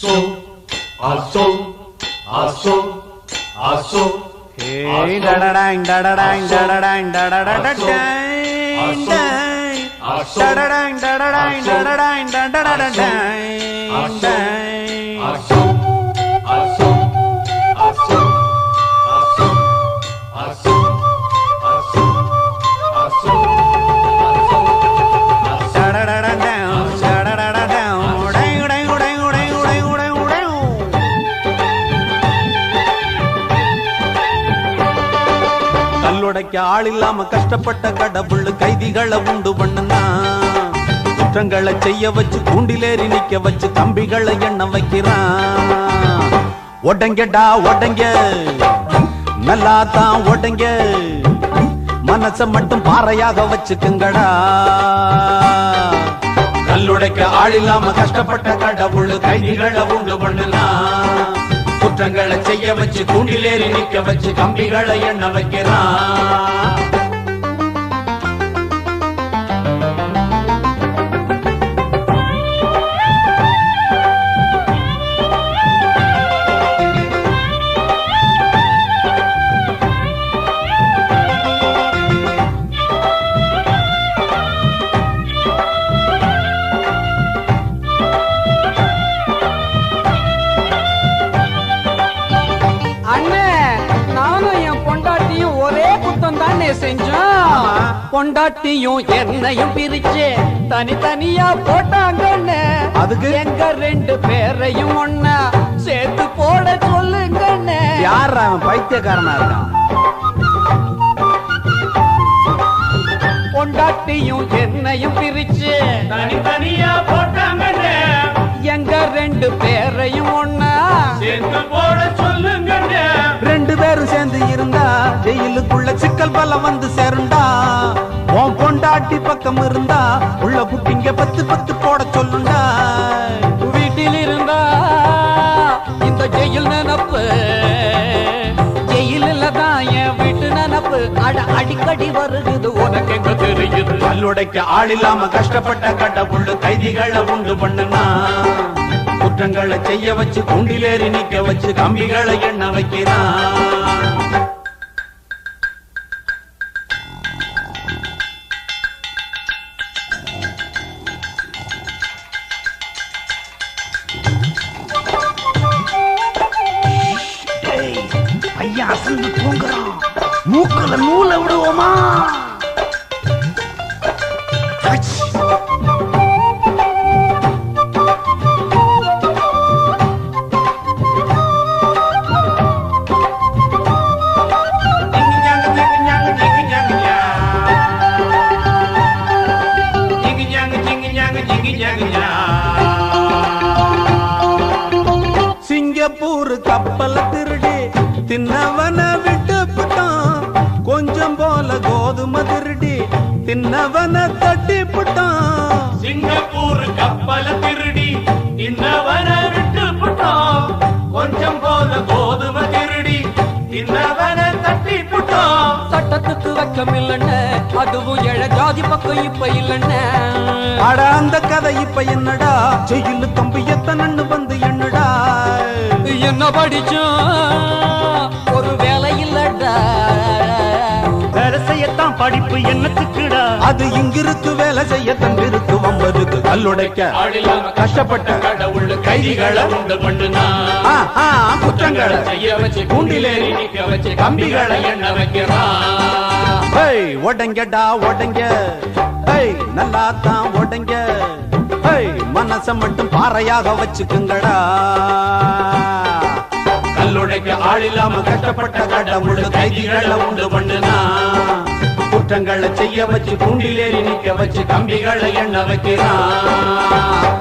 Aso, aso, aso, aso. Hey, da-da-dang, da-da-dang, da-da-dang, da-da-da-da-dang, Aso. dang. Aso. Da-da-dang, da-da-dang, Aso. da-da-dang, da-da-da-da-dang, Aso. dang. Aso, aso, aso, aso, aso, aso, aso, aso, aso. Da-da-da-da-down, da-da-da-da-down, dang, dang, dang, dang, dang, dang, dang. கல்லுடைக்க ஆள் இல்லாம கஷ்டப்பட்ட கடவுள் கைதிகளை உண்டு பண்ணுனா குற்றங்களை செய்ய வச்சு கூண்டிலேறி நிக்க வச்சு கம்பிகளை எண்ண வைக்கிறான் ஒடங்கடா ஒடங்க நல்லா தான் ஒடங்க மனச மட்டும் பாறையாக வச்சுக்குங்கடா கல்லுடைக்க ஆள் இல்லாம கஷ்டப்பட்ட கடவுள் கைதிகளை உண்டு பண்ணுனா குற்றங்களை செய்ய வச்சு கூண்டிலேறி நிக்க வச்சு கம்பிகளை எண்ண வைக்கிறான் அண்ணே நானும் என் பொண்டாட்டியும் ஒரே குத்தம் தானே செஞ்சோம் பொண்டாட்டியும் என்னையும் பிரிச்சு தனித்தனியா போட்டாங்கண்ணே அதுக்கு? எங்க ரெண்டு பேரையும் ஒன்னா சேர்த்து போட சொல்லுங்கண்ணே யார் அவன் பைத்தியக்காரனா இருக்கான் பொண்டாட்டியும் என்னையும் பிரிச்சு தனித்தனியா போட்டாங்கண்ணே எங்க ரெண்டு பேரையும் ஒன்னா சேர்த்து போட சொல்லுங்கண்ணே ரெண்டு பேரும் சேர்ந்து இருந்தா ஜெயிலுக்குள்ள சிக்கல் பல வந்து சேருண்டா உன் பொண்டாட்டி பக்கம் இருந்தா உள்ள குட்டிங்க பத்து பத்து போட சொல்லுண்டா வீட்டில் இருந்தா இந்த ஜெயில் நினப்பு ஜெயிலில் தான் என் வீட்டு நினப்பு அட அடிக்கடி வருகுது உனக்கு எங்க தெரியுது கல்லுடைக்க ஆள் இல்லாம கஷ்டப்பட்ட கடவுள் கைதிகளை உண்டு பண்ணுனா குற்றங்களை செய்ய வச்சு கூண்டிலேறி நிக்க வச்சு கம்பிகளை எண்ண வைக்கிறான் ஐயா அசந்து தூங்குறான் மூக்குல நூலை விடுவோமா அச். சிங்கப்பூர் கப்பல திருடி தின்னவன விட்டு புட்டான் கொஞ்சம் போல கோதுமை திருடி தின்னவன தட்டி புட்டான் சிங்கப்பூர் கப்பல திருடி இன்னவன விட்டு புட்டோம் கொஞ்சம் போல கோதுமை திருடி இன்னவன தட்டி புட்டோம் சட்டத்துக்கு வெக்கம் இல்லைன்னு அதுவும் எழ ஜாதி பக்கம் இப்ப இல்லைன்னு அட அந்த கதை இப்ப என்னடா ஜெயிலு கம்பி எத்தனன்னு வந்து என்னடா என்ன படிச்சோம் ஒரு வேலை இல்லடா வேலை செய்யத்தான் படிப்பு என்னத்துக்குடா அது இங்கிருக்கு வேலை செய்ய தங்கிருக்கு வம்பருக்கு கல்லுடைக்க ஆளில்லாம கஷ்டப்பட்ட கடவுள் கைதிகளை உண்டு பண்ணுனா ஆ, ஆ, குற்றங்களை செய்ய வச்சு கூண்டிலேறி நிக்க வச்சு கம்பிகளை எண்ண வைக்கிறான் ஹேய் ஒடங்கடா ஒடங்க ஹேய் நல்லா தான் ஒடங்க ஹேய் மனச மட்டும் பாறையாக வச்சுக்குங்கடா கல்லுடைக்க ஆள் இல்லாம கஷ்டப்பட்ட கடவுள் கைதிகளை உண்டு பண்ணுனா குற்றங்களை செய்ய வச்சு கூண்டிலேறி நிக்க வச்சு கம்பிகளை எண்ண வைக்கிறான்